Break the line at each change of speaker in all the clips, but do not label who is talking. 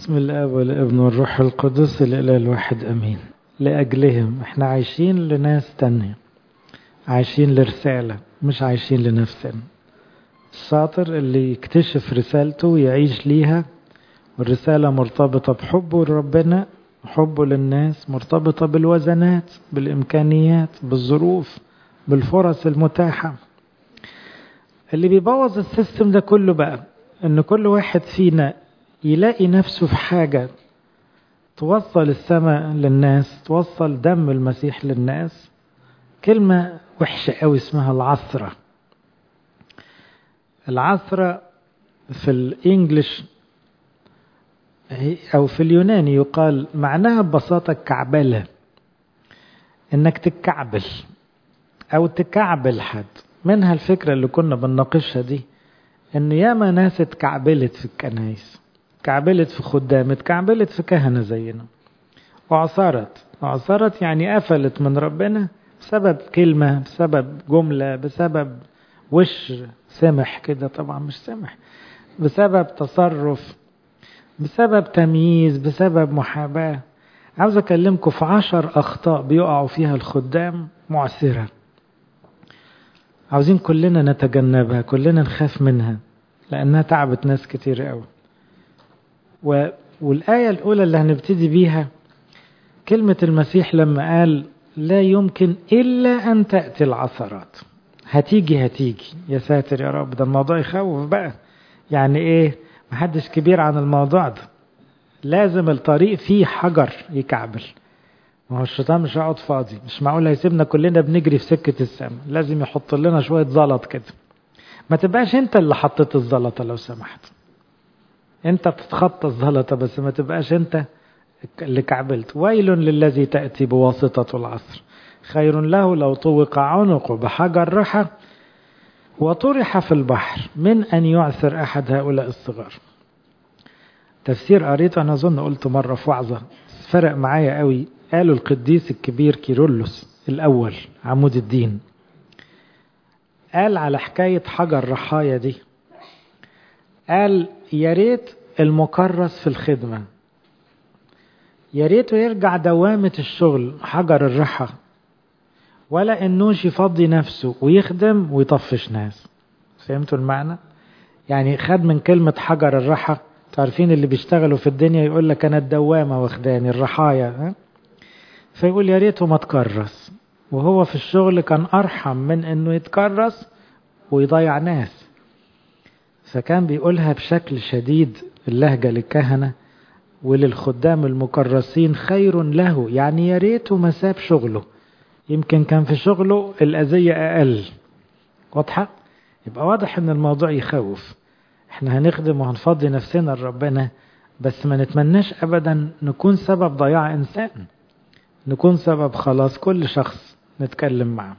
بسم الاب والابن والروح القدس الاله الواحد امين لاجلهم احنا عايشين لناس تانية عايشين لرسالة مش عايشين لنفسنا الشاطر اللي يكتشف رسالته ويعيش ليها والرسالة مرتبطة بحبه لربنا وحبه للناس مرتبطة بالوزنات بالإمكانيات بالظروف بالفرص المتاحة اللي بيبوظ السيستم ده كله بقى ان كل واحد فينا يلاقي نفسه في حاجة توصل السماء للناس توصل دم المسيح للناس كلمة وحشة قوي اسمها العثرة العثرة في الإنجليش أو في اليوناني يقال معناها ببساطة كعبلة إنك تكعبل أو تكعبل حد منها الفكرة اللي كنا بنناقشها دي إن ياما ناس اتكعبلت في الكنايس اتكعبلت في خدام اتكعبلت في كهنة زينا وعصرت وعصرت يعني قفلت من ربنا بسبب كلمة بسبب جملة بسبب وش سمح كده طبعا مش سمح بسبب تصرف بسبب تمييز بسبب محاباة عاوز أكلمكم في عشر أخطاء بيقعوا فيها الخدام معسرة عاوزين كلنا نتجنبها كلنا نخاف منها لأنها تعبت ناس كتير قوي و... والآية الأولى اللي هنبتدي بيها كلمة المسيح لما قال لا يمكن إلا أن تأتي العثرات هتيجي هتيجي يا ساتر يا رب ده الموضوع يخوف بقى يعني إيه محدش كبير عن الموضوع ده لازم الطريق فيه حجر يكعبل ما هو الشيطان مش هيقعد فاضي مش معقول هيسيبنا كلنا بنجري في سكة السماء لازم يحط لنا شوية زلط كده ما تبقاش انت اللي حطيت الزلطة لو سمحت انت بتتخطى الزلطة بس ما تبقاش انت اللي كعبلت ويل للذي تأتي بواسطة العصر خير له لو طوق عنقه بحجر رحى وطرح في البحر من أن يعثر أحد هؤلاء الصغار تفسير قريته أنا أظن قلت مرة في وعظة فرق معايا قوي قالوا القديس الكبير كيرلس الأول عمود الدين قال على حكاية حجر رحايا دي قال يا ريت المكرس في الخدمة يا ريته يرجع دوامة الشغل حجر الرحى ولا انوش يفضي نفسه ويخدم ويطفش ناس فهمتوا المعنى يعني خد من كلمة حجر الرحى تعرفين اللي بيشتغلوا في الدنيا يقول لك انا الدوامة واخداني الرحايا ها؟ فيقول يا ريته ما تكرس وهو في الشغل كان ارحم من انه يتكرس ويضيع ناس فكان بيقولها بشكل شديد اللهجة للكهنة وللخدام المكرسين خير له يعني يا ريته ما ساب شغله يمكن كان في شغله الأذية أقل واضحة؟ يبقى واضح ان الموضوع يخوف احنا هنخدم وهنفضي نفسنا لربنا بس ما نتمناش ابدا نكون سبب ضياع انسان نكون سبب خلاص كل شخص نتكلم معه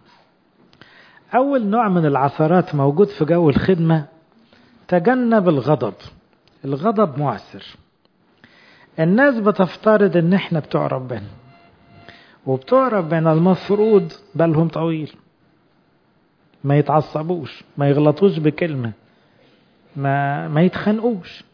اول نوع من العثرات موجود في جو الخدمة تجنب الغضب الغضب معسر الناس بتفترض ان احنا بتوع ربنا وبتوع ربنا المفروض بالهم طويل ما يتعصبوش ما يغلطوش بكلمة ما, ما يتخنقوش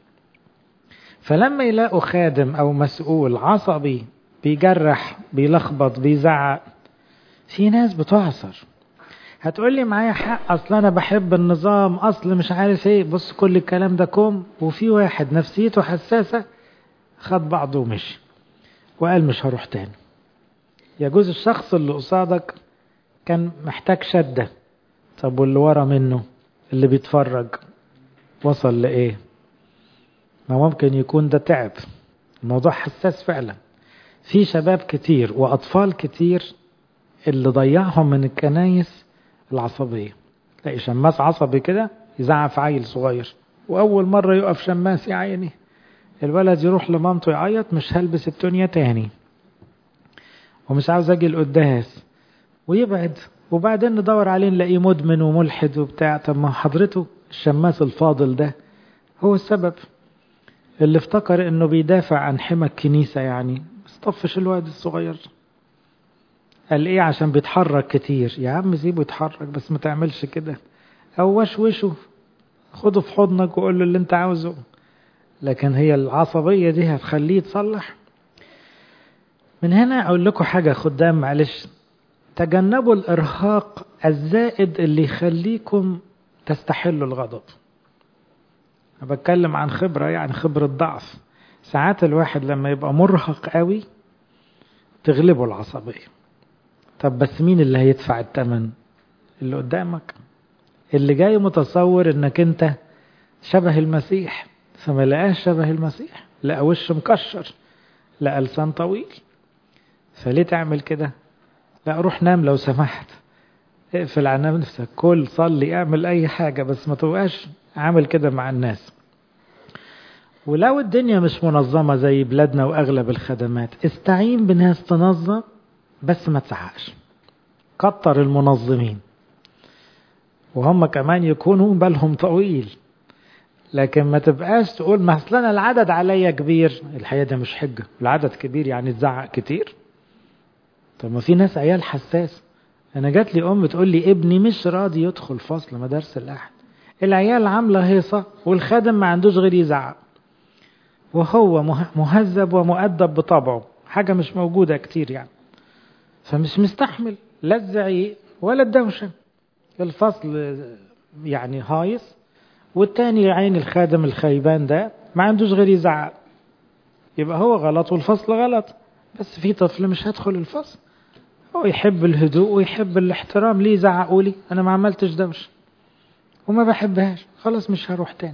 فلما يلاقوا خادم أو مسؤول عصبي بيجرح بيلخبط بيزعق في ناس بتعصر هتقول لي معايا حق اصل انا بحب النظام اصل مش عارف ايه بص كل الكلام ده كوم وفي واحد نفسيته حساسه خد بعضه ومشي وقال مش هروح تاني يجوز الشخص اللي قصادك كان محتاج شدة طب واللي ورا منه اللي بيتفرج وصل لإيه ما ممكن يكون ده تعب الموضوع حساس فعلا في شباب كتير وأطفال كتير اللي ضيعهم من الكنايس العصبية تلاقي شماس عصبي كده يزعق في عيل صغير وأول مرة يقف شماس يا عيني الولد يروح لمامته يعيط مش هلبس الدنيا تاني ومش عاوز اجي القداس ويبعد وبعدين ندور عليه نلاقيه مدمن وملحد وبتاع طب ما حضرته الشماس الفاضل ده هو السبب اللي افتكر انه بيدافع عن حمى الكنيسة يعني استطفش الواد الصغير قال ايه عشان بيتحرك كتير يا عم سيبه يتحرك بس ما تعملش كده او وشوشه خده في حضنك وقول له اللي انت عاوزه لكن هي العصبية دي هتخليه يتصلح من هنا أقول لكم حاجة خدام معلش تجنبوا الإرهاق الزائد اللي يخليكم تستحلوا الغضب أنا بتكلم عن خبرة يعني خبرة ضعف ساعات الواحد لما يبقى مرهق قوي تغلبه العصبية طب بس مين اللي هيدفع الثمن اللي قدامك اللي جاي متصور انك انت شبه المسيح فما لقاش شبه المسيح لقى وش مكشر لقى لسان طويل فليه تعمل كده لا روح نام لو سمحت اقفل على نفسك كل صلي اعمل اي حاجة بس ما تبقاش عامل كده مع الناس ولو الدنيا مش منظمة زي بلادنا واغلب الخدمات استعين بناس تنظم بس ما تزعقش كتر المنظمين وهم كمان يكونوا بالهم طويل لكن ما تبقاش تقول ما اصل انا العدد عليا كبير الحقيقه ده مش حجه العدد كبير يعني تزعق كتير طب ما في ناس عيال حساس انا جات لي ام تقول لي ابني مش راضي يدخل فصل مدارس الاحد العيال عامله هيصه والخادم ما عندوش غير يزعق وهو مهذب ومؤدب بطبعه حاجه مش موجوده كتير يعني فمش مستحمل لا الزعيق ولا الدوشه الفصل يعني هايص والتاني عين الخادم الخيبان ده ما عندوش غير يزعق يبقى هو غلط والفصل غلط بس في طفل مش هدخل الفصل هو يحب الهدوء ويحب الاحترام ليه زعقوا لي انا ما عملتش دوش وما بحبهاش خلاص مش هروح تاني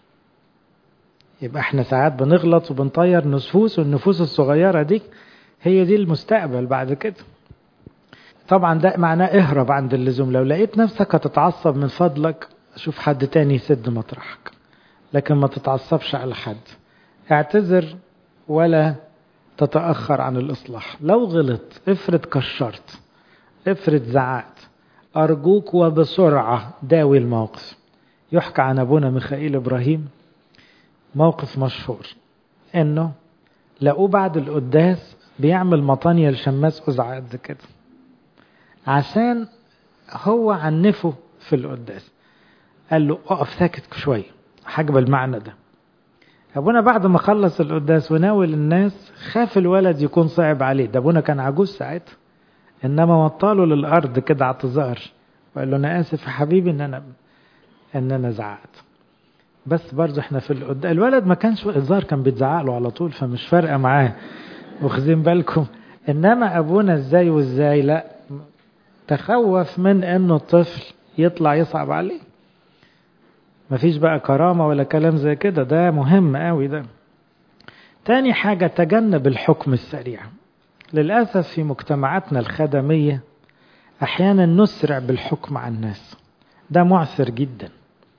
يبقى احنا ساعات بنغلط وبنطير نفوس والنفوس الصغيرة دي هي دي المستقبل بعد كده طبعا ده معناه اهرب عند اللزوم لو لقيت نفسك هتتعصب من فضلك شوف حد تاني يسد مطرحك لكن ما تتعصبش على حد اعتذر ولا تتأخر عن الإصلاح لو غلط افرض كشرت افرض زعقت أرجوك وبسرعة داوي الموقف يحكى عن أبونا ميخائيل إبراهيم موقف مشهور إنه لقوه بعد القداس بيعمل مطانية لشماس قزع قد كده عشان هو عنفه في القداس قال له اقف ساكت شوية حاجب المعنى ده أبونا بعد ما خلص القداس وناول الناس خاف الولد يكون صعب عليه ده أبونا كان عجوز ساعتها إنما وطاله للأرض كده اعتذار وقال له أنا آسف يا حبيبي إن أنا إن أنا زعقت بس برضه إحنا في القداس الولد ما كانش الظاهر كان بيتزعق له على طول فمش فارقة معاه واخدين بالكم إنما أبونا إزاي وإزاي لا تخوف من إنه الطفل يطلع يصعب عليه مفيش بقى كرامة ولا كلام زي كده ده مهم قوي ده تاني حاجة تجنب الحكم السريع للأسف في مجتمعاتنا الخدمية أحيانا نسرع بالحكم على الناس ده معسر جدا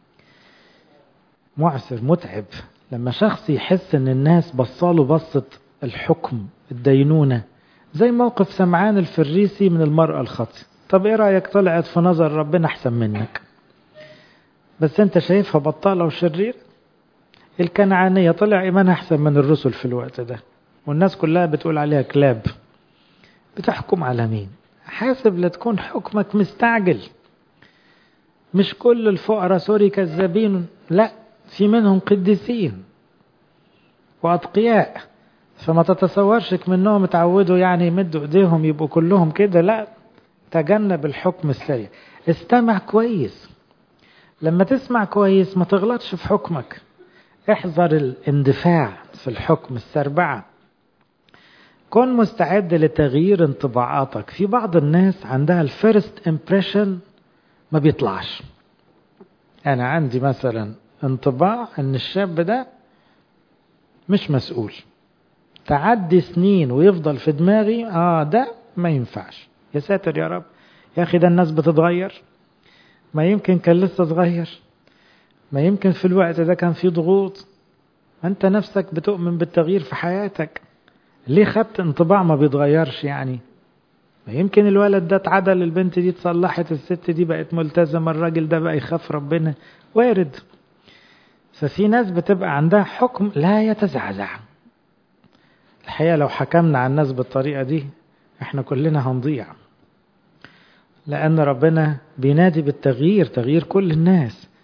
معسر متعب لما شخص يحس ان الناس بصاله بصة الحكم الدينونة زي موقف سمعان الفريسي من المرأة الخاطئة طب ايه رأيك طلعت في نظر ربنا احسن منك بس انت شايفها بطالة وشرير الكنعانية طلع ايمانها احسن من الرسل في الوقت ده والناس كلها بتقول عليها كلاب بتحكم على مين حاسب لا تكون حكمك مستعجل مش كل الفقراء سوري كذابين لا في منهم قديسين وأتقياء فما تتصورش منهم اتعودوا يعني يمدوا ايديهم يبقوا كلهم كده لا تجنب الحكم السريع استمع كويس لما تسمع كويس ما تغلطش في حكمك احذر الاندفاع في الحكم السربعة كن مستعد لتغيير انطباعاتك في بعض الناس عندها الفيرست امبريشن ما بيطلعش انا عندي مثلا انطباع ان الشاب ده مش مسؤول تعدي سنين ويفضل في دماغي اه ده ما ينفعش يا ساتر يا رب يا اخي ده الناس بتتغير ما يمكن كان لسه صغير ما يمكن في الوقت ده كان في ضغوط انت نفسك بتؤمن بالتغيير في حياتك ليه خدت انطباع ما بيتغيرش يعني ما يمكن الولد ده اتعدل البنت دي اتصلحت الست دي بقت ملتزمة الراجل ده بقى يخاف ربنا وارد ففي ناس بتبقى عندها حكم لا يتزعزع الحقيقة لو حكمنا على الناس بالطريقة دي احنا كلنا هنضيع لأن ربنا بينادي بالتغيير تغيير كل الناس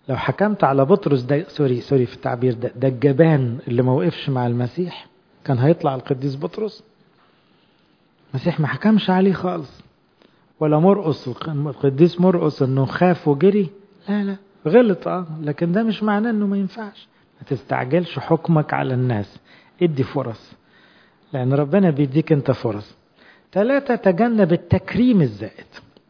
لو حكمت على بطرس ده سوري سوري في التعبير ده ده الجبان اللي ما وقفش مع المسيح كان هيطلع القديس بطرس المسيح ما حكمش عليه خالص ولا مرقص القديس مرقص انه خاف وجري لا لا غلط اه لكن ده مش معناه انه ما ينفعش ما تستعجلش حكمك على الناس ادي فرص لان ربنا بيديك انت فرص ثلاثة تجنب التكريم الزائد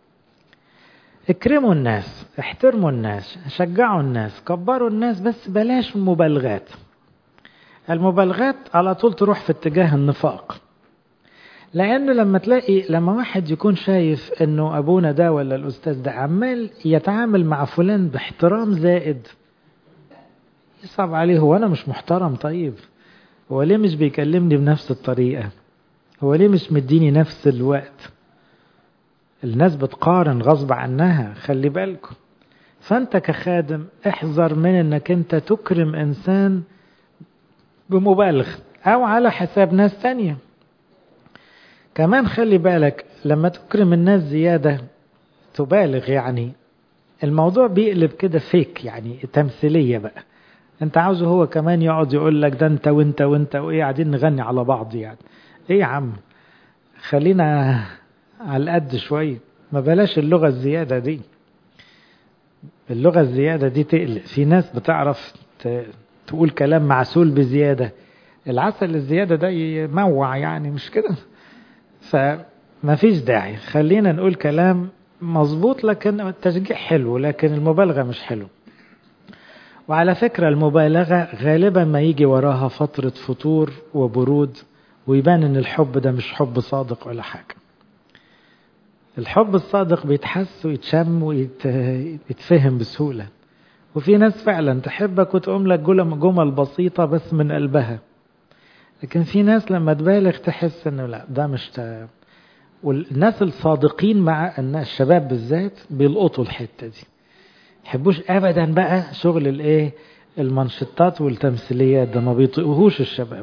اكرموا الناس احترموا الناس شجعوا الناس كبروا الناس بس بلاش مبالغات المبالغات على طول تروح في اتجاه النفاق لأنه لما تلاقي لما واحد يكون شايف انه ابونا ده ولا الاستاذ ده عمال يتعامل مع فلان باحترام زائد يصعب عليه هو انا مش محترم طيب هو ليه مش بيكلمني بنفس الطريقة هو ليه مش مديني نفس الوقت الناس بتقارن غصب عنها خلي بالكم فانت كخادم احذر من انك انت تكرم انسان بمبالغ او على حساب ناس تانية كمان خلي بالك لما تكرم الناس زيادة تبالغ يعني الموضوع بيقلب كده فيك يعني تمثيلية بقى انت عاوزه هو كمان يقعد يقول لك ده انت وانت وانت وايه قاعدين نغني على بعض يعني ايه يا عم خلينا على القد شوية ما بلاش اللغة الزيادة دي اللغة الزيادة دي تقلق في ناس بتعرف تقول كلام معسول بزيادة العسل الزيادة ده يموع يعني مش كده فما فيش داعي خلينا نقول كلام مظبوط لكن التشجيع حلو لكن المبالغة مش حلو وعلى فكرة المبالغة غالبا ما يجي وراها فترة فتور وبرود ويبان ان الحب ده مش حب صادق ولا حاجة الحب الصادق بيتحس ويتشم ويتفهم بسهولة وفي ناس فعلا تحبك وتقوم لك جمل بسيطة بس من قلبها لكن في ناس لما تبالغ تحس انه لا ده مش ت... والناس الصادقين مع الناس الشباب بالذات بيلقطوا الحتة دي يحبوش ابدا بقى شغل الايه المنشطات والتمثيليات ده ما بيطيقوهوش الشباب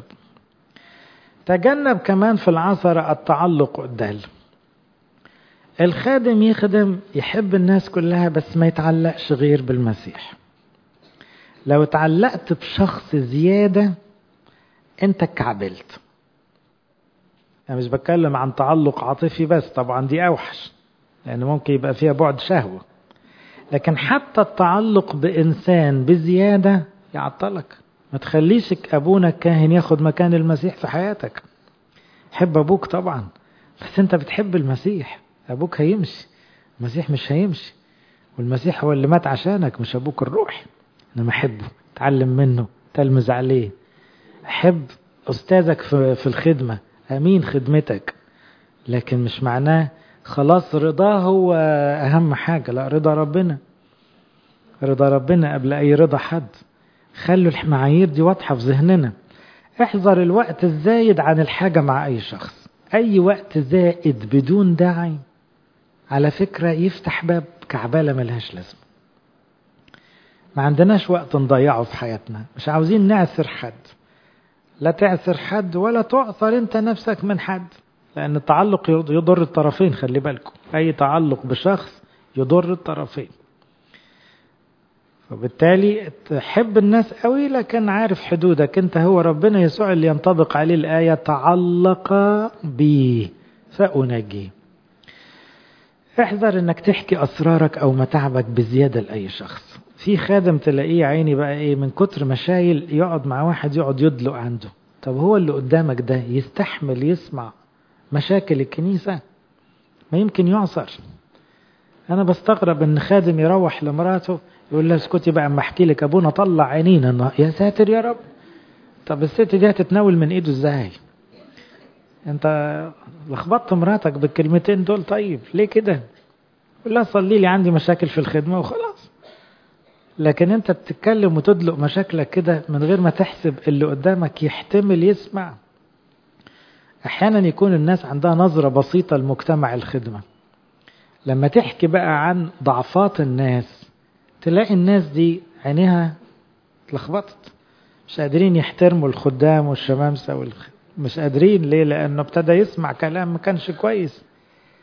تجنب كمان في العصر التعلق والدل الخادم يخدم يحب الناس كلها بس ما يتعلقش غير بالمسيح لو اتعلقت بشخص زيادة انت اتكعبلت انا مش بتكلم عن تعلق عاطفي بس طبعا دي اوحش لان ممكن يبقى فيها بعد شهوة لكن حتى التعلق بانسان بزيادة يعطلك ما تخليش ابونا الكاهن ياخد مكان المسيح في حياتك حب ابوك طبعا بس انت بتحب المسيح ابوك هيمشي المسيح مش هيمشي والمسيح هو اللي مات عشانك مش ابوك الروح انما حبه تعلم منه تلمز عليه حب استاذك في الخدمة امين خدمتك لكن مش معناه خلاص رضاه هو اهم حاجة لا رضا ربنا رضا ربنا قبل اي رضا حد خلوا المعايير دي واضحة في ذهننا احذر الوقت الزايد عن الحاجة مع اي شخص اي وقت زائد بدون داعي على فكرة يفتح باب كعبالة ملهاش لازمة ما عندناش وقت نضيعه في حياتنا مش عاوزين نعثر حد لا تعثر حد ولا تعثر انت نفسك من حد لان التعلق يضر الطرفين خلي بالكم اي تعلق بشخص يضر الطرفين فبالتالي تحب الناس قوي لكن عارف حدودك انت هو ربنا يسوع اللي ينطبق عليه الآية تعلق بي فأنجي احذر انك تحكي اسرارك او متاعبك بزيادة لأي شخص في خادم تلاقيه عيني بقى ايه من كتر مشايل يقعد مع واحد يقعد يدلق عنده طب هو اللي قدامك ده يستحمل يسمع مشاكل الكنيسة ما يمكن يعصر انا بستغرب ان خادم يروح لمراته يقول لها اسكتي بقى اما احكي لك ابونا طلع عينينا يا ساتر يا رب طب الست دي هتتناول من ايده ازاي انت لخبطت مراتك بالكلمتين دول طيب ليه كده يقول لها صلي لي عندي مشاكل في الخدمة وخلاص لكن انت بتتكلم وتدلق مشاكلك كده من غير ما تحسب اللي قدامك يحتمل يسمع احيانا يكون الناس عندها نظرة بسيطة لمجتمع الخدمة لما تحكي بقى عن ضعفات الناس تلاقي الناس دي عينيها اتلخبطت مش قادرين يحترموا الخدام والشمامسة والخ... مش قادرين ليه لأنه ابتدى يسمع كلام ما كانش كويس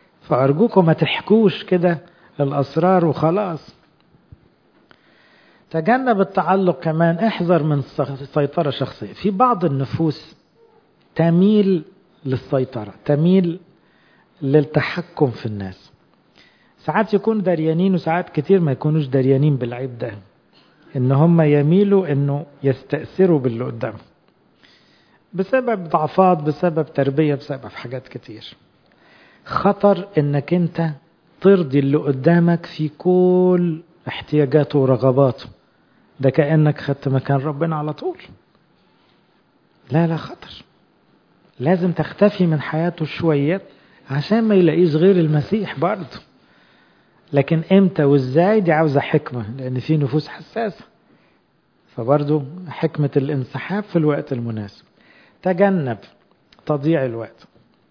فأرجوكم ما تحكوش كده الأسرار وخلاص تجنب التعلق كمان احذر من سيطرة شخصية في بعض النفوس تميل للسيطرة تميل للتحكم في الناس ساعات يكونوا دريانين وساعات كتير ما يكونوش دريانين بالعيب ده ان هم يميلوا انه يستأثروا باللي قدامهم بسبب ضعفات بسبب تربية بسبب حاجات كتير خطر انك انت ترضي اللي قدامك في كل احتياجاته ورغباته ده كأنك خدت مكان ربنا على طول لا لا خطر لازم تختفي من حياته شوية عشان ما يلاقيش غير المسيح برضه لكن امتى وازاي دي عاوزة حكمة لان في نفوس حساسة فبرضه حكمة الانسحاب في الوقت المناسب تجنب تضييع الوقت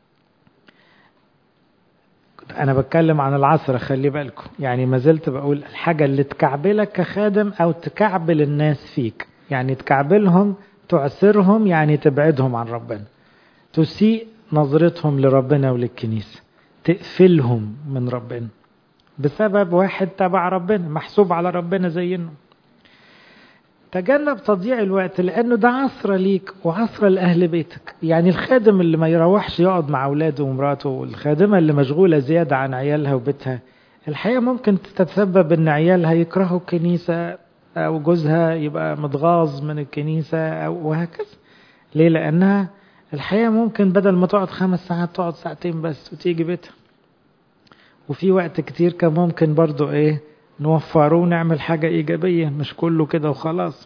انا بتكلم عن العصر خلي بالكم يعني ما زلت بقول الحاجة اللي تكعبلك كخادم او تكعبل الناس فيك يعني تكعبلهم تعسرهم يعني تبعدهم عن ربنا تسيء نظرتهم لربنا وللكنيسة تقفلهم من ربنا بسبب واحد تبع ربنا محسوب على ربنا زينا تجنب تضييع الوقت لانه ده عصر ليك وعصر لاهل بيتك يعني الخادم اللي ما يروحش يقعد مع اولاده ومراته والخادمه اللي مشغوله زياده عن عيالها وبيتها الحقيقه ممكن تتسبب ان عيالها يكرهوا الكنيسه او جوزها يبقى متغاظ من الكنيسه او وهكذا ليه لانها الحقيقه ممكن بدل ما تقعد خمس ساعات تقعد ساعتين بس وتيجي بيتها وفي وقت كتير كان ممكن برضو ايه نوفره ونعمل حاجة إيجابية مش كله كده وخلاص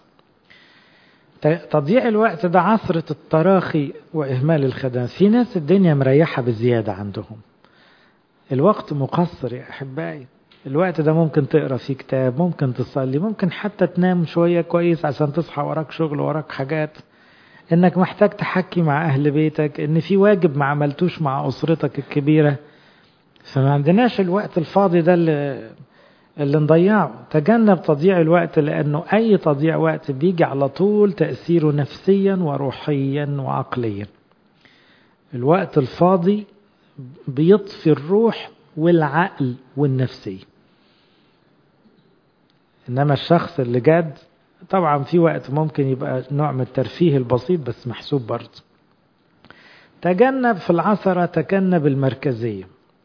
تضييع الوقت ده عثرة التراخي وإهمال الخدمات في ناس الدنيا مريحة بزيادة عندهم الوقت مقصر يا أحبائي الوقت ده ممكن تقرا فيه كتاب ممكن تصلي ممكن حتى تنام شوية كويس عشان تصحى وراك شغل وراك حاجات انك محتاج تحكي مع اهل بيتك ان في واجب ما عملتوش مع اسرتك الكبيرة فما عندناش الوقت الفاضي ده اللي اللي نضيعه تجنب تضييع الوقت لأنه أي تضييع وقت بيجي على طول تأثيره نفسيا وروحيا وعقليا الوقت الفاضي بيطفي الروح والعقل والنفسية إنما الشخص اللي جاد طبعا في وقت ممكن يبقى نوع من الترفيه البسيط بس محسوب برضه تجنب في العثرة تجنب المركزية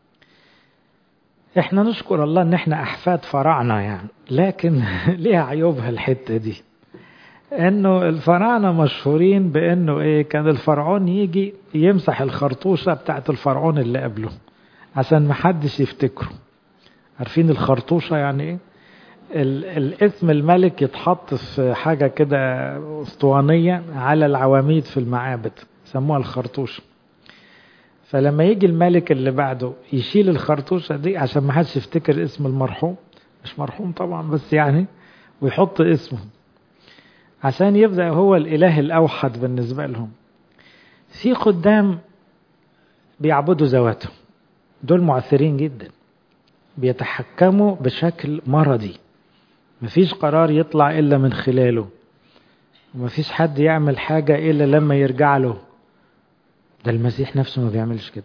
احنا نشكر الله ان احنا احفاد فراعنة يعني لكن ليها عيوبها الحتة دي انه الفراعنة مشهورين بانه ايه كان الفرعون يجي يمسح الخرطوشة بتاعت الفرعون اللي قبله عشان محدش يفتكره عارفين الخرطوشة يعني ايه الاسم الملك يتحط في حاجة كده اسطوانية على العواميد في المعابد سموها الخرطوشة فلما يجي الملك اللي بعده يشيل الخرطوشة دي عشان ما حدش يفتكر اسم المرحوم مش مرحوم طبعا بس يعني ويحط اسمه عشان يبدأ هو الإله الأوحد بالنسبة لهم في خدام بيعبدوا ذواتهم دول معثرين جدا بيتحكموا بشكل مرضي مفيش قرار يطلع إلا من خلاله ومفيش حد يعمل حاجة إلا لما يرجع له ده المسيح نفسه ما بيعملش كده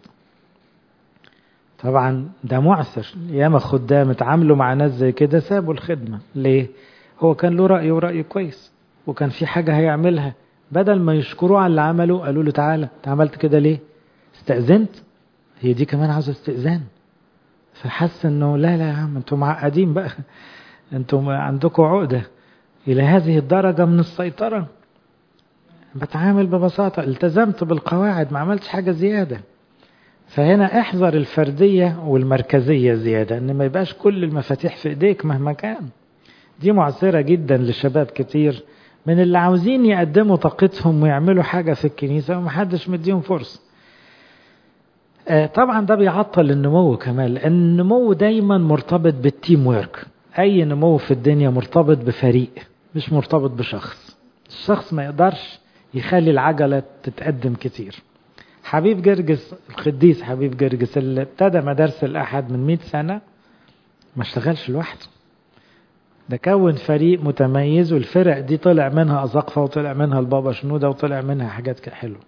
طبعا ده معسر ياما خدام اتعاملوا مع ناس زي كده سابوا الخدمة ليه هو كان له رأي ورأي كويس وكان في حاجة هيعملها بدل ما يشكروه على اللي عمله قالوا له تعالى انت عملت كده ليه استأذنت هي دي كمان عاوزة استئذان فحس انه لا لا يا عم انتم معقدين بقى انتم عندكم عقدة الى هذه الدرجة من السيطرة بتعامل ببساطة التزمت بالقواعد ما عملتش حاجة زيادة فهنا احذر الفردية والمركزية زيادة ان ما يبقاش كل المفاتيح في ايديك مهما كان دي معسرة جدا لشباب كتير من اللي عاوزين يقدموا طاقتهم ويعملوا حاجة في الكنيسة ومحدش مديهم فرصة طبعا ده بيعطل النمو كمان لان النمو دايما مرتبط بالتيم ويرك اي نمو في الدنيا مرتبط بفريق مش مرتبط بشخص الشخص ما يقدرش يخلي العجلة تتقدم كتير حبيب جرجس القديس حبيب جرجس اللي ابتدى مدارس الأحد من 100 سنة ما اشتغلش لوحده ده كون فريق متميز والفرق دي طلع منها أزقفة وطلع منها البابا شنودة وطلع منها حاجات حلوة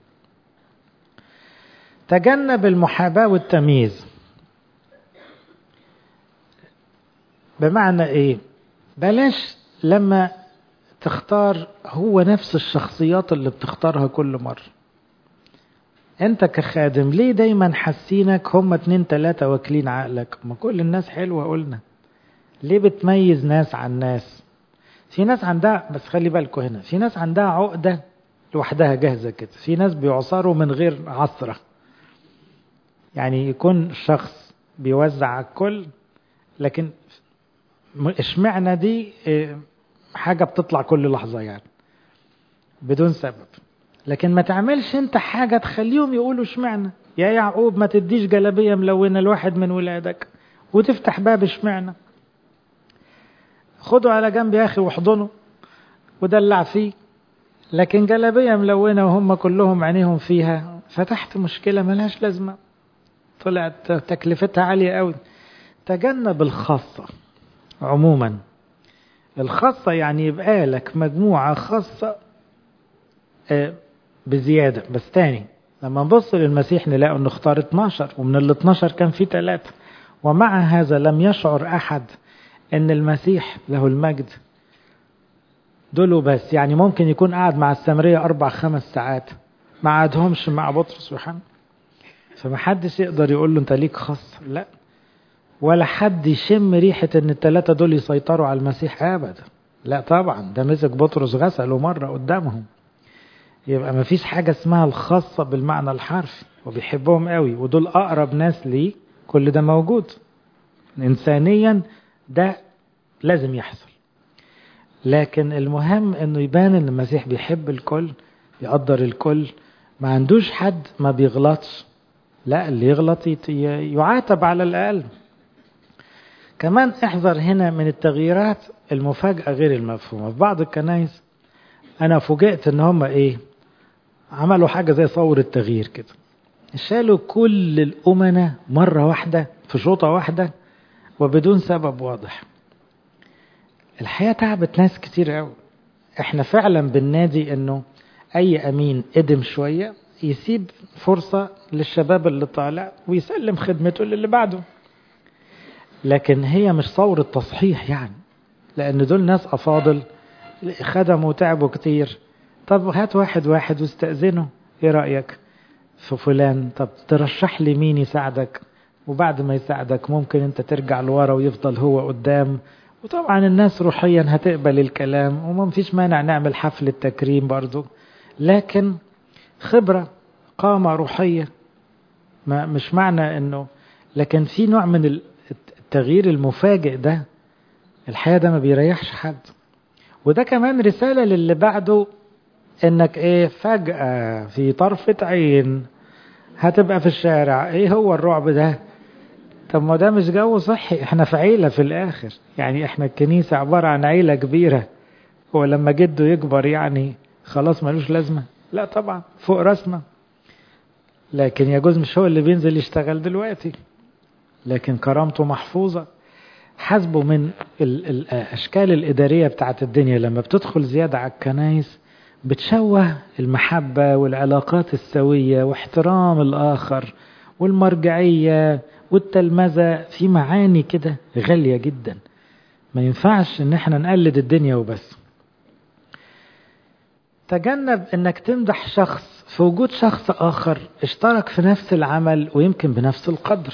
تجنب المحاباة والتمييز بمعنى ايه بلاش لما تختار هو نفس الشخصيات اللي بتختارها كل مرة انت كخادم ليه دايما حاسينك هم اتنين تلاتة واكلين عقلك ما كل الناس حلوة قلنا ليه بتميز ناس عن ناس في ناس عندها بس خلي بالكوا هنا في ناس عندها عقدة لوحدها جاهزة كده في ناس بيعصروا من غير عصرة يعني يكون الشخص بيوزع على الكل لكن اشمعنى دي حاجة بتطلع كل لحظة يعني بدون سبب لكن ما تعملش انت حاجة تخليهم يقولوا اشمعنى يا يعقوب ما تديش جلبية ملونة لواحد من ولادك وتفتح باب اشمعنى خده على جنب يا اخي واحضنه ودلع فيه لكن جلبية ملونة وهم كلهم عينيهم فيها فتحت مشكلة ملهاش لازمة طلعت تكلفتها عالية قوي تجنب الخاصة عموما الخاصة يعني يبقى لك مجموعة خاصة بزيادة بس تاني لما نبص للمسيح نلاقي انه اختار 12 ومن ال 12 كان في ثلاثة ومع هذا لم يشعر احد ان المسيح له المجد دول بس يعني ممكن يكون قاعد مع السامرية أربع خمس ساعات ما قعدهمش مع بطرس ويوحنا فمحدش يقدر يقول له أنت ليك خاص لا ولا حد يشم ريحة إن التلاتة دول يسيطروا على المسيح أبدا لا طبعا ده مسك بطرس غسله مرة قدامهم يبقى ما فيش حاجة اسمها الخاصة بالمعنى الحرفي وبيحبهم قوي ودول أقرب ناس ليه كل ده موجود إنسانيا ده لازم يحصل لكن المهم انه يبان ان المسيح بيحب الكل يقدر الكل ما عندوش حد ما بيغلطش لا اللي يغلط يعاتب على الاقل كمان احذر هنا من التغييرات المفاجئة غير المفهومة في بعض الكنائس انا فوجئت ان هم ايه عملوا حاجة زي صور التغيير كده شالوا كل الأمنة مرة واحدة في شوطة واحدة وبدون سبب واضح الحياة تعبت ناس كتير قوي احنا فعلا بننادي انه اي امين قدم شوية يسيب فرصة للشباب اللي طالع ويسلم خدمته للي بعده لكن هي مش صورة تصحيح يعني لان دول ناس افاضل خدموا وتعبوا كتير طب هات واحد واحد واستأذنه ايه رأيك في فلان طب ترشح لي مين يساعدك وبعد ما يساعدك ممكن انت ترجع لورا ويفضل هو قدام وطبعا الناس روحيا هتقبل الكلام وما فيش مانع نعمل حفلة تكريم برضو لكن خبرة قامة روحية ما مش معنى انه لكن في نوع من التغيير المفاجئ ده الحياة ده ما بيريحش حد وده كمان رسالة للي بعده انك ايه فجأة في طرفة عين هتبقى في الشارع ايه هو الرعب ده طب ما ده مش جو صحي احنا في عيلة في الاخر يعني احنا الكنيسة عبارة عن عيلة كبيرة هو لما جده يكبر يعني خلاص ملوش لازمة لا طبعا فوق راسنا لكن يجوز مش هو اللي بينزل يشتغل دلوقتي لكن كرامته محفوظة حسبه من الأشكال الإدارية بتاعت الدنيا لما بتدخل زيادة على الكنايس بتشوه المحبة والعلاقات السوية واحترام الآخر والمرجعية والتلمذة في معاني كده غالية جدا ما ينفعش ان احنا نقلد الدنيا وبس تجنب انك تمدح شخص في وجود شخص اخر اشترك في نفس العمل ويمكن بنفس القدر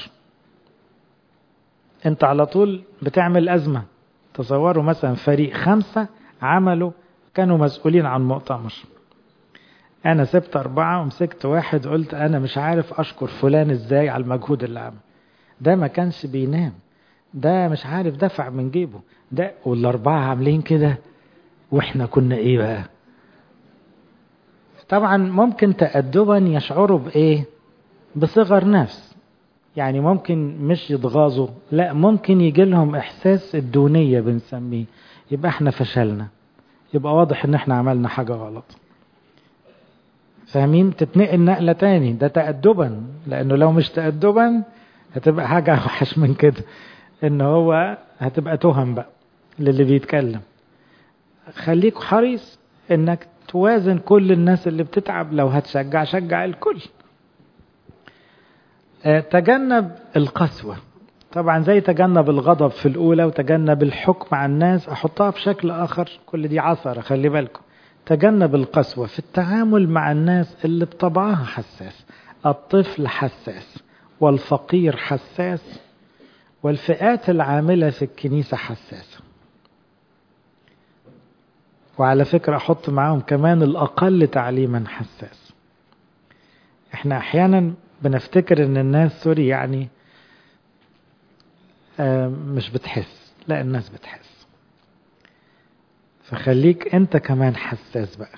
انت على طول بتعمل ازمة تصوروا مثلا فريق خمسة عملوا كانوا مسؤولين عن مؤتمر انا سبت اربعة ومسكت واحد قلت انا مش عارف اشكر فلان ازاي على المجهود اللي عمل ده ما كانش بينام ده مش عارف دفع من جيبه ده والاربعة عاملين كده واحنا كنا ايه بقى طبعا ممكن تأدبا يشعروا بايه بصغر نفس يعني ممكن مش يتغاظوا لا ممكن يجي لهم احساس الدونية بنسميه يبقى احنا فشلنا يبقى واضح ان احنا عملنا حاجة غلط فاهمين تتنقل نقلة تاني ده تأدبا لانه لو مش تأدبا هتبقى حاجة اوحش من كده ان هو هتبقى تهم بقى للي بيتكلم خليك حريص انك توازن كل الناس اللي بتتعب لو هتشجع شجع الكل تجنب القسوة طبعا زي تجنب الغضب في الأولى وتجنب الحكم على الناس أحطها في شكل آخر كل دي عثرة خلي بالكم تجنب القسوة في التعامل مع الناس اللي بطبعها حساس الطفل حساس والفقير حساس والفئات العاملة في الكنيسة حساسة وعلى فكرة أحط معاهم كمان الأقل تعليما حساس احنا أحيانا بنفتكر ان الناس سوري يعني مش بتحس لا الناس بتحس فخليك انت كمان حساس بقى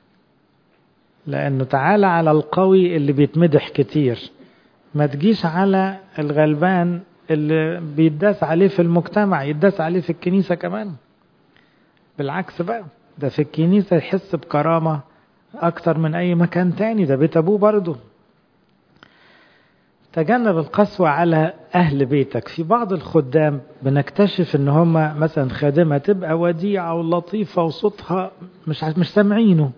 لانه تعالى على القوي اللي بيتمدح كتير ما تجيش على الغلبان اللي بيداس عليه في المجتمع يداس عليه في الكنيسة كمان بالعكس بقى ده في الكنيسة يحس بكرامة أكتر من أي مكان تاني ده بيت أبوه برضه تجنب القسوة على أهل بيتك في بعض الخدام بنكتشف إن هم مثلا خادمة تبقى وديعة ولطيفة وصوتها مش مش سامعينه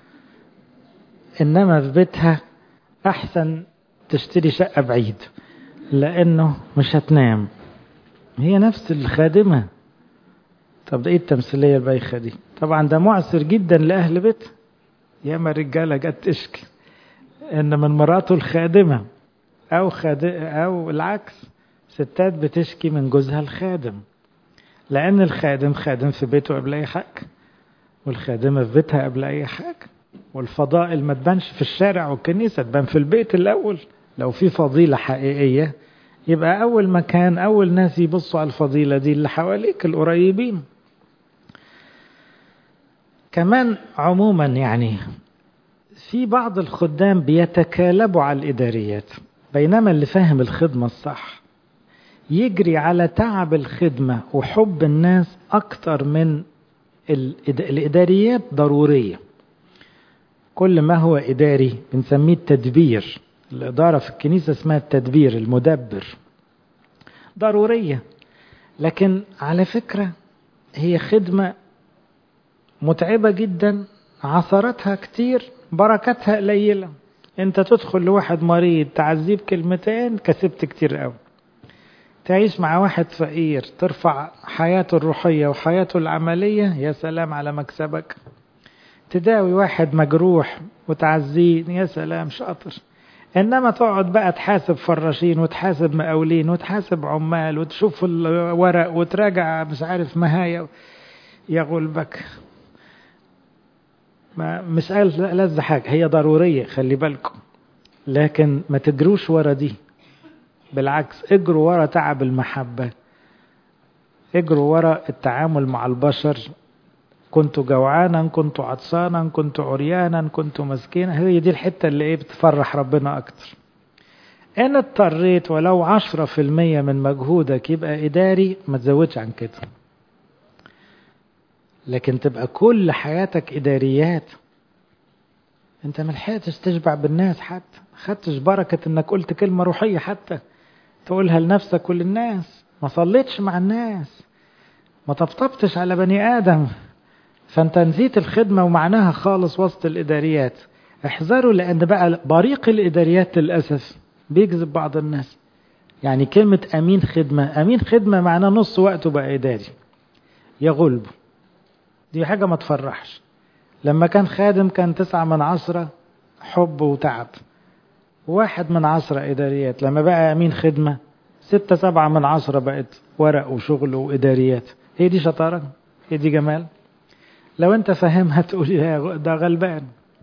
إنما في بيتها أحسن تشتري شقة بعيد لأنه مش هتنام هي نفس الخادمة طب ده إيه التمثيلية البايخة دي طبعا ده معسر جدا لأهل بيت ياما رجالة جت تشكي إن من مراته الخادمة أو خاد... أو العكس ستات بتشكي من جوزها الخادم لأن الخادم خادم في بيته قبل أي حاجة والخادمة في بيتها قبل أي حاجة والفضائل ما تبانش في الشارع والكنيسة تبان في البيت الأول لو في فضيلة حقيقية يبقى أول مكان أول ناس يبصوا على الفضيلة دي اللي حواليك القريبين كمان عموما يعني في بعض الخدام بيتكالبوا على الإداريات بينما اللي فاهم الخدمة الصح يجري على تعب الخدمة وحب الناس أكتر من الإداريات ضرورية كل ما هو إداري بنسميه التدبير الإدارة في الكنيسة اسمها التدبير المدبر ضرورية لكن على فكرة هي خدمة متعبة جدا عثرتها كتير بركتها قليلة انت تدخل لواحد مريض تعذيب كلمتين كسبت كتير قوي تعيش مع واحد فقير ترفع حياته الروحية وحياته العملية يا سلام على مكسبك تداوي واحد مجروح وتعزيه يا سلام شاطر انما تقعد بقى تحاسب فراشين وتحاسب مقاولين وتحاسب عمال وتشوف الورق وتراجع مش عارف مهاية يا غلبك ما مش قال لذ حاجة هي ضرورية خلي بالكم لكن ما تجروش ورا دي بالعكس اجروا ورا تعب المحبة اجروا ورا التعامل مع البشر كنت جوعانا كنت عطسانا كنت عريانا كنت مسكينا هي دي الحتة اللي ايه بتفرح ربنا اكتر ان اضطريت ولو عشرة في المية من مجهودك يبقى اداري ما تزودش عن كده لكن تبقى كل حياتك اداريات انت ما لحقتش تشبع بالناس حتى خدتش بركة انك قلت كلمة روحية حتى تقولها لنفسك وللناس ما صليتش مع الناس ما طبطبتش على بني ادم فانت نسيت الخدمة ومعناها خالص وسط الاداريات احذروا لان بقى بريق الاداريات للاسف بيجذب بعض الناس يعني كلمة امين خدمة امين خدمة معناه نص وقته بقى اداري يغلب دي حاجة ما تفرحش لما كان خادم كان تسعة من عشرة حب وتعب واحد من عشرة إداريات لما بقى أمين خدمة ستة سبعة من عشرة بقت ورق وشغل وإداريات هي دي شطارة هي دي جمال لو أنت فاهمها تقول ده غلبان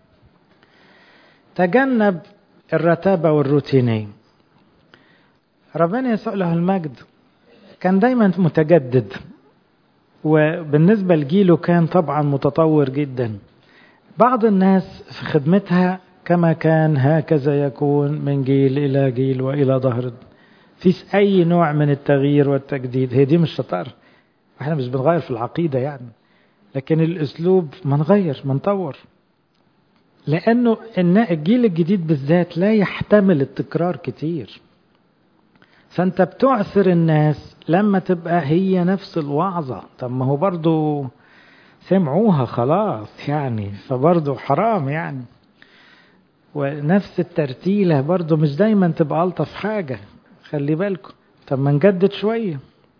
تجنب الرتابة والروتينية ربنا يسوع له المجد كان دايما متجدد وبالنسبة لجيله كان طبعا متطور جدا بعض الناس في خدمتها كما كان هكذا يكون من جيل إلى جيل وإلى ظهر فيش أي نوع من التغيير والتجديد هي دي مش شطارة احنا مش بنغير في العقيدة يعني لكن الأسلوب ما نغير ما نطور لأنه الجيل الجديد بالذات لا يحتمل التكرار كتير فأنت بتعثر الناس لما تبقى هي نفس الوعظة طب ما هو برضو سمعوها خلاص يعني فبرضو حرام يعني ونفس الترتيلة برضو مش دايما تبقى ألطف حاجة خلي بالكم طب ما نجدد شوية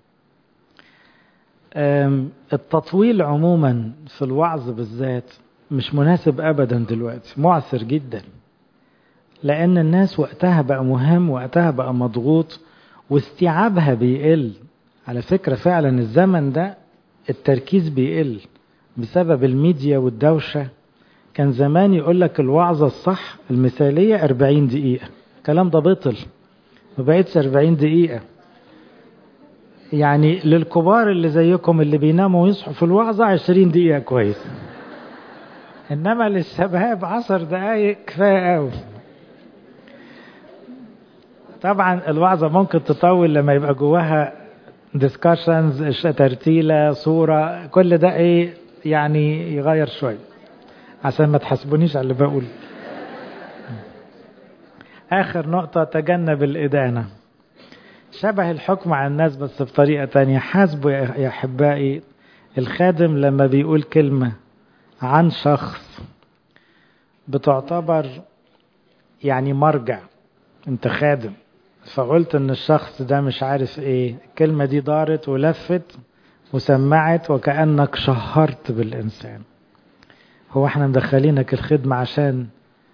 التطويل عموما في الوعظ بالذات مش مناسب أبدا دلوقتي معسر جدا لأن الناس وقتها بقى مهم وقتها بقى مضغوط واستيعابها بيقل على فكرة فعلا الزمن ده التركيز بيقل بسبب الميديا والدوشة كان زمان يقول لك الوعظة الصح المثالية 40 دقيقة الكلام ده بطل ما بقتش 40 دقيقة يعني للكبار اللي زيكم اللي بيناموا ويصحوا في الوعظة 20 دقيقة كويس إنما للشباب 10 دقايق كفاية قوي طبعا الوعظة ممكن تطول لما يبقى جواها ديسكشنز ترتيلة صورة كل ده ايه يعني يغير شوية عشان ما تحسبونيش على اللي بقول آخر نقطة تجنب الإدانة شبه الحكم على الناس بس بطريقة تانية حاسبوا يا أحبائي الخادم لما بيقول كلمة عن شخص بتعتبر يعني مرجع انت خادم فقلت ان الشخص ده مش عارف ايه الكلمة دي دارت ولفت وسمعت وكأنك شهرت بالإنسان هو احنا مدخلينك الخدمة عشان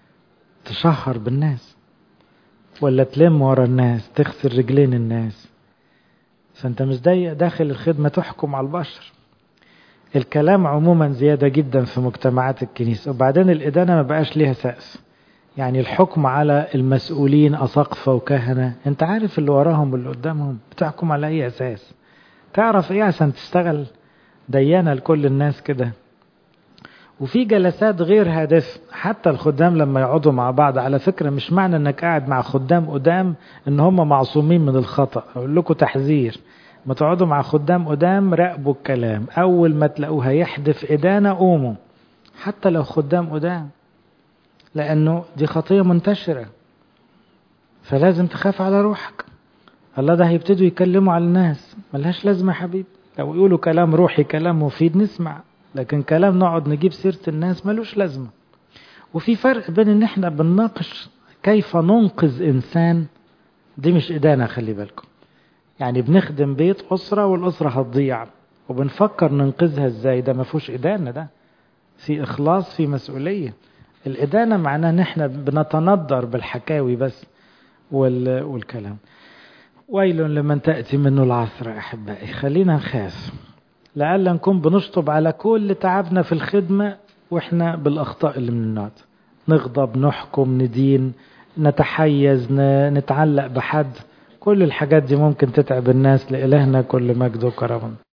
تشهر بالناس ولا تلم ورا الناس تغسل رجلين الناس فانت مش داخل الخدمة تحكم على البشر الكلام عموما زيادة جدا في مجتمعات الكنيسة وبعدين الإدانة ما بقاش ليها سقف يعني الحكم على المسؤولين أساقفة وكهنة انت عارف اللي وراهم واللي قدامهم بتحكم على اي اساس تعرف ايه عشان تشتغل ديانة لكل الناس كده وفي جلسات غير هادفة حتى الخدام لما يقعدوا مع بعض على فكرة مش معنى انك قاعد مع خدام قدام ان هم معصومين من الخطأ اقول لكم تحذير ما تقعدوا مع خدام قدام راقبوا الكلام اول ما تلاقوه هيحدف ادانة قوموا حتى لو خدام قدام لانه دي خطية منتشرة فلازم تخاف على روحك الله ده هيبتدوا يكلموا على الناس ملهاش لازمة يا حبيبي لو يقولوا كلام روحي كلام مفيد نسمع لكن كلام نقعد نجيب سيرة الناس ملوش لازمة وفي فرق بين ان احنا بنناقش كيف ننقذ انسان دي مش ادانة خلي بالكم يعني بنخدم بيت اسرة والاسرة هتضيع وبنفكر ننقذها ازاي ده ما فيهوش ادانة ده في اخلاص في مسؤولية الادانة معناها ان احنا بنتندر بالحكاوي بس وال... والكلام ويل لمن تأتي منه العصر يا أحبائي خلينا نخاف لعل نكون بنشطب على كل تعبنا في الخدمة وإحنا بالأخطاء اللي من النوع نغضب نحكم ندين نتحيز نتعلق بحد كل الحاجات دي ممكن تتعب الناس لإلهنا كل مجد وكرم